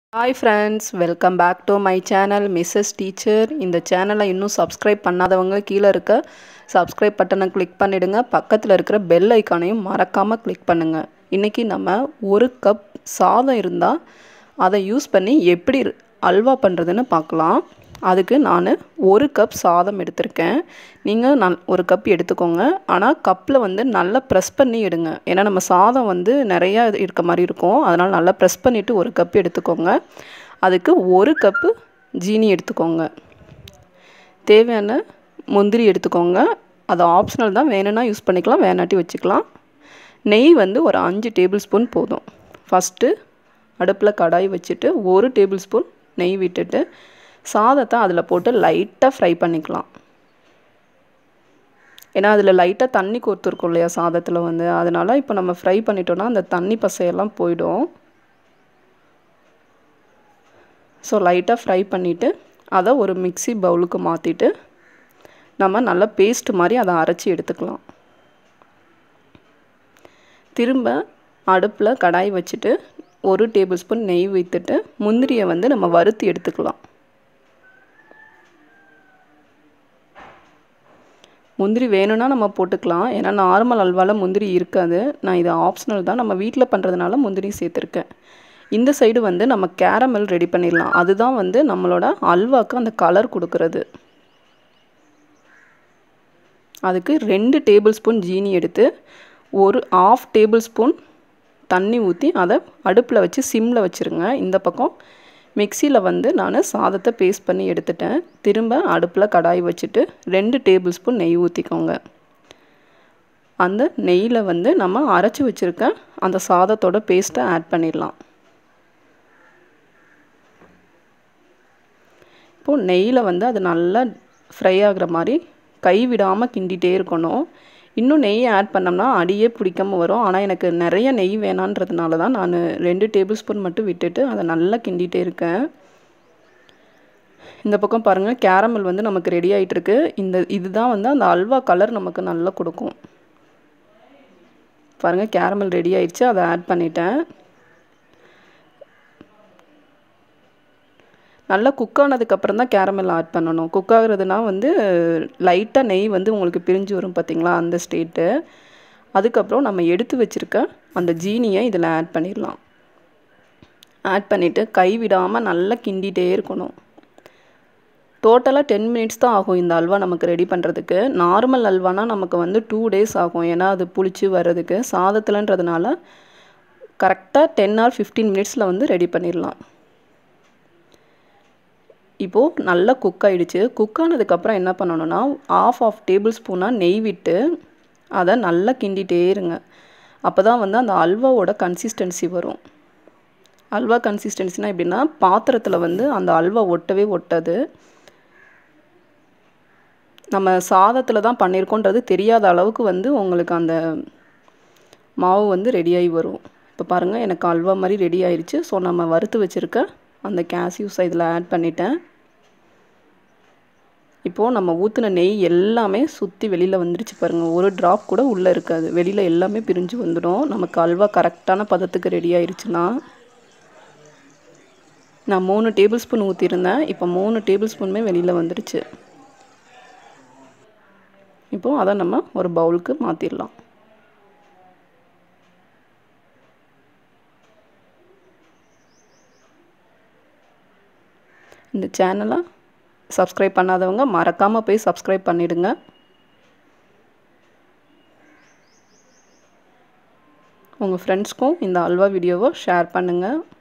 hi friends welcome back to my channel Mrs teacher இந்த சேனலை இன்னும் சப்ஸ்கிரைப் பண்ணாதவங்க கீழே இருக்க சப்ஸ்கிரைப் பட்டனை கிளிக் பண்ணிவிடுங்க பக்கத்தில் இருக்கிற பெல் ஐக்கானையும் மறக்காமல் கிளிக் பண்ணுங்கள் இன்றைக்கி நம்ம ஒரு கப் சாதம் இருந்தால் அதை யூஸ் பண்ணி எப்படி அல்வா பண்ணுறதுன்னு பார்க்கலாம் அதுக்கு நான் ஒரு கப் சாதம் எடுத்திருக்கேன் நீங்கள் நல் ஒரு கப் எடுத்துக்கோங்க ஆனால் கப்பில் வந்து நல்லா ப்ரெஸ் பண்ணி எடுங்க ஏன்னா நம்ம சாதம் வந்து நிறையா இருக்க மாதிரி இருக்கும் அதனால் நல்லா ப்ரெஸ் பண்ணிவிட்டு ஒரு கப் எடுத்துக்கோங்க அதுக்கு ஒரு கப்பு ஜீனி எடுத்துக்கோங்க தேவையான முந்திரி எடுத்துக்கோங்க அது ஆப்ஷனல் தான் வேணும்னா யூஸ் பண்ணிக்கலாம் வேணாட்டி வச்சுக்கலாம் நெய் வந்து ஒரு அஞ்சு டேபிள் ஸ்பூன் போதும் ஃபஸ்ட்டு அடுப்பில் கடாய் வச்சுட்டு ஒரு டேபிள் ஸ்பூன் நெய் விட்டுட்டு சாதத்தை அதில் போட்டு லைட்டாக ஃப்ரை பண்ணிக்கலாம் ஏன்னா அதில் லைட்டாக தண்ணி கோர்த்துருக்கும் இல்லையா சாதத்தில் வந்து அதனால் இப்போ நம்ம ஃப்ரை பண்ணிட்டோன்னா அந்த தண்ணி பசையெல்லாம் போயிடும் ஸோ லைட்டாக ஃப்ரை பண்ணிவிட்டு அதை ஒரு மிக்சி பவுலுக்கு மாற்றிட்டு நம்ம நல்லா பேஸ்ட் மாதிரி அதை அரைச்சி எடுத்துக்கலாம் திரும்ப அடுப்பில் கடாய் வச்சுட்டு ஒரு டேபிள் ஸ்பூன் நெய் வைத்துட்டு முந்திரியை வந்து நம்ம வறுத்து எடுத்துக்கலாம் முந்திரி வேணும்னா நம்ம போட்டுக்கலாம் ஏன்னா நார்மல் அல்வாவில் முந்திரி இருக்காது நான் இது ஆப்ஷனல் தான் நம்ம வீட்டில் பண்ணுறதுனால முந்திரி சேர்த்துருக்கேன் இந்த சைடு வந்து நம்ம கேரமல் ரெடி பண்ணிடலாம் அதுதான் வந்து நம்மளோட அல்வாவுக்கு அந்த கலர் கொடுக்கறது அதுக்கு ரெண்டு டேபிள் ஸ்பூன் ஜீனி எடுத்து ஒரு ஆஃப் டேபிள் ஸ்பூன் தண்ணி ஊற்றி அதை அடுப்பில் வச்சு சிம்மில் வச்சுருங்க இந்த பக்கம் மிக்சியில் வந்து நான் சாதத்தை பேஸ்ட் பண்ணி எடுத்துட்டேன் திரும்ப அடுப்பில் கடாய் வச்சுட்டு ரெண்டு டேபிள் ஸ்பூன் நெய் ஊற்றிக்கோங்க அந்த நெய்யில் வந்து நம்ம அரைச்சி வச்சுருக்க அந்த சாதத்தோட பேஸ்ட்டை ஆட் பண்ணிடலாம் இப்போது நெய்யில் வந்து அது நல்லா ஃப்ரை ஆகிற மாதிரி கை விடாமல் கிண்டிகிட்டே இருக்கணும் இன்னும் நெய் ஆட் பண்ணோம்னா அடியே பிடிக்காமல் வரும் ஆனால் எனக்கு நிறைய நெய் வேணான்றதுனால தான் நான் ரெண்டு டேபிள் ஸ்பூன் மட்டும் விட்டுட்டு அதை நல்லா கிண்டிகிட்டே இருக்கேன் இந்த பக்கம் பாருங்கள் கேரமல் வந்து நமக்கு ரெடி ஆகிட்டுருக்கு இந்த இதுதான் வந்து அந்த அல்வா கலர் நமக்கு நல்லா கொடுக்கும் பாருங்கள் கேரமல் ரெடி ஆயிடுச்சு அதை ஆட் பண்ணிட்டேன் நல்லா குக் ஆனதுக்கப்புறம் தான் கேரமல் ஆட் பண்ணணும் குக் ஆகுறதுனா வந்து லைட்டாக நெய் வந்து உங்களுக்கு பிரிஞ்சு வரும் பார்த்திங்களா அந்த ஸ்டேட்டு அதுக்கப்புறம் நம்ம எடுத்து வச்சுருக்க அந்த ஜீனியை இதில் ஆட் பண்ணிடலாம் ஆட் பண்ணிவிட்டு கை விடாமல் நல்லா கிண்டிகிட்டே இருக்கணும் டோட்டலாக டென் மினிட்ஸ் தான் ஆகும் இந்த அல்வா நமக்கு ரெடி பண்ணுறதுக்கு நார்மல் அல்வானா நமக்கு வந்து டூ டேஸ் ஆகும் ஏன்னா அது புளிச்சு வர்றதுக்கு சாதத்தில்ன்றதுனால கரெக்டாக டென் ஆர் ஃபிஃப்டீன் மினிட்ஸில் வந்து ரெடி பண்ணிடலாம் இப்போது நல்லா குக் ஆகிடுச்சு குக் ஆனதுக்கப்புறம் என்ன பண்ணணுன்னா ஆஃப் ஆஃப் டேபிள் ஸ்பூனாக நெய் விட்டு அதை நல்லா கிண்டிகிட்டே இருங்க அப்போ தான் வந்து அந்த அல்வாவோட கன்சிஸ்டன்சி வரும் அல்வா கன்சிஸ்டன்சினா எப்படின்னா பாத்திரத்தில் வந்து அந்த அல்வா ஒட்டவே ஒட்டாது நம்ம சாதத்தில் தான் பண்ணியிருக்கோன்றது தெரியாத அளவுக்கு வந்து உங்களுக்கு அந்த மாவு வந்து ரெடியாகி வரும் இப்போ பாருங்கள் எனக்கு அல்வா மாதிரி ரெடி ஆயிடுச்சு ஸோ நம்ம வறுத்து வச்சுருக்க அந்த கேஸ்யூஸை இதில் ஆட் பண்ணிட்டேன் இப்போது நம்ம ஊற்றின நெய் எல்லாமே சுற்றி வெளியில் வந்துடுச்சு பாருங்கள் ஒரு ட்ராப் கூட உள்ளே இருக்காது வெளியில் எல்லாமே பிரிஞ்சு வந்துடும் நமக்கு அல்வா கரெக்டான பதத்துக்கு ரெடி ஆயிடுச்சுன்னா நான் மூணு டேபிள் ஸ்பூன் ஊற்றிருந்தேன் இப்போ மூணு டேபிள் ஸ்பூனுமே வெளியில் வந்துடுச்சு இப்போது அதை நம்ம ஒரு பவுலுக்கு மாற்றிடலாம் இந்த சேனலை சப்ஸ்கிரைப் பண்ணாதவங்க மறக்காமல் போய் சப்ஸ்கிரைப் பண்ணிவிடுங்க உங்கள் ஃப்ரெண்ட்ஸ்க்கும் இந்த அல்வா வீடியோவை ஷேர் பண்ணுங்கள்